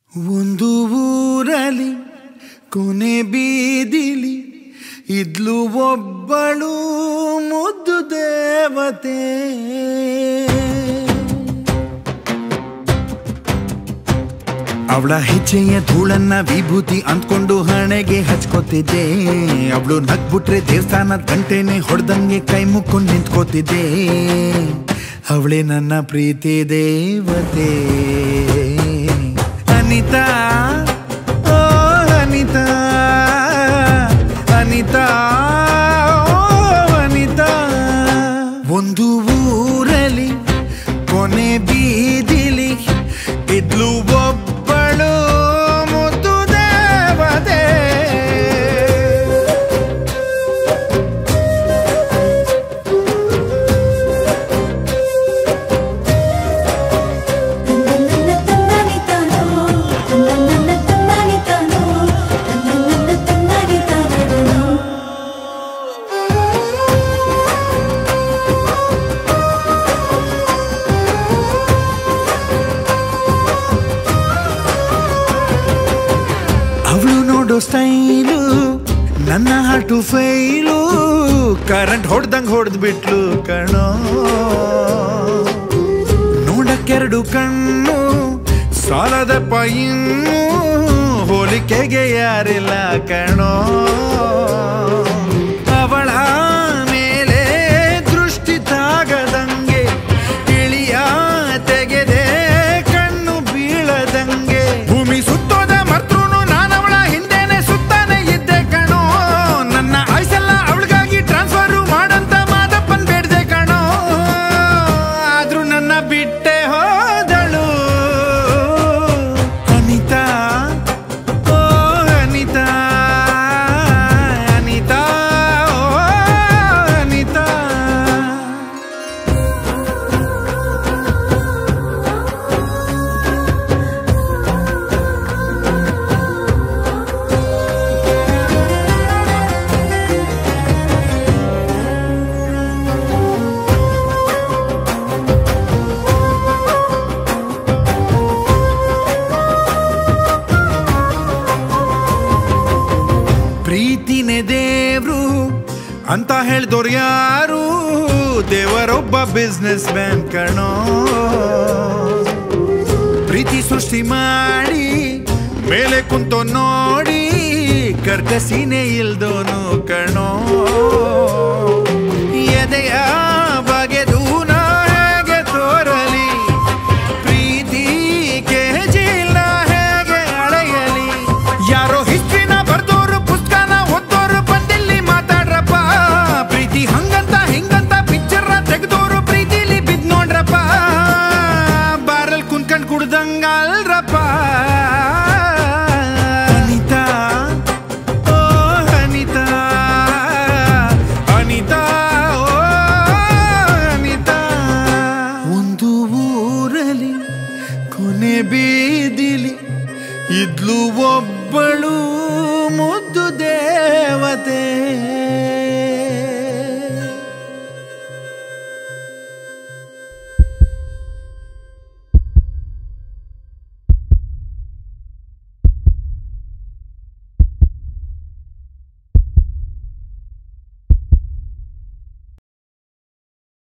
ಒಂದು ಊರಲಿ ಕೊನೆ ಬೀದಿಲಿ ಇದ್ಲು ಒಬ್ಬಳು ಮುದ್ದು ದೇವತೆ ಅವಳ ಹೆಜ್ಜೆಯ ಧೂಳನ್ನ ವಿಭೂತಿ ಅಂದ್ಕೊಂಡು ಹಣೆಗೆ ಹಚ್ಕೋತಿದ್ದೆ ಅವಳು ನಗ್ಬಿಟ್ರೆ ದೇವಸ್ಥಾನದ ಗಂಟೆನೆ ಹೊಡೆದಂಗೆ ಕೈ ಮುಕ್ಕೊಂಡು ನಿಂತ್ಕೋತಿದ್ದೆ ಅವಳೇ ನನ್ನ ಪ್ರೀತಿ ದೇವತೆ ಅನಿತಾ ಓ ಅನಿತಾ ಅನಿತಾ ಓ ಅನಿತಾ ಒಂದು ಊರಲಿ ಕೊನೆ ಬೀದಿಲಿ ಇದ್ಲು ಒಬ್ಬಳು ಮುದ್ದು ದೇವತೆ ಅವಳು ನೋಡೋ ಸ್ಟೈಲು ನನ್ನ ಹಾಟು ಫೈಲು ಕರೆಂಟ್ ಹೊಡ್ದಂಗ್ ಹೊಡೆದ್ ಬಿಟ್ಲು ಕಣೋ ನೋಡಕ್ಕೆರಡು ಕಣ್ಣು ಸಾಲದಪ್ಪ ಇನ್ನು ಹೋಲಿಕೆಗೆ ಯಾರಿಲ್ಲ ಕಣೋ ಅವಳ ಮೇಲೆ ದೃಷ್ಟಿ ತಾಗದಂಗೆ ಇಳಿಯ ತೆಗೆದೆ ಕಣ್ಣು ಬೀಳದಂಗೆ ಭೂಮಿ ಸುತ್ತೋದ ಮರ್ತೃನು ನಾನವಳ ಹಿಂದೆನೆ ಸುತ್ತಾನೆ ಇದ್ದೆ ಕಣೋ ನನ್ನ ಆಯ್ಸೆಲ್ಲ ಅವಳಿಗಾಗಿ ಟ್ರಾನ್ಸ್ಫರ್ ಮಾಡಂತ ಮಾದಪ್ಪನ್ ಬೇಡ್ದೆ ಕಣೋ ಆದ್ರೂ ನನ್ನ ಬಿಟ್ಟೆ ಹೋದಳು ಅನಿತಾ ಓ ಅನಿತಾ ಅನಿತಾ ಓ ಅನಿತಾ ಪ್ರೀತಿನೇ ದೇವ್ರು ಅಂತ ಹೇಳ್ದೋರ್ ಯಾರು ದೇವರೊಬ್ಬ ಬಿಸ್ನೆಸ್ ಮ್ಯಾನ್ ಕಣೋ ಪ್ರೀತಿ ಸೃಷ್ಟಿ ಮಾಡಿ ಮೇಲೆ ಕುಂತೋ ನೋಡಿ ಕರ್ಕಸಿನೇ ಇಲ್ದೋನು ಕಣೋ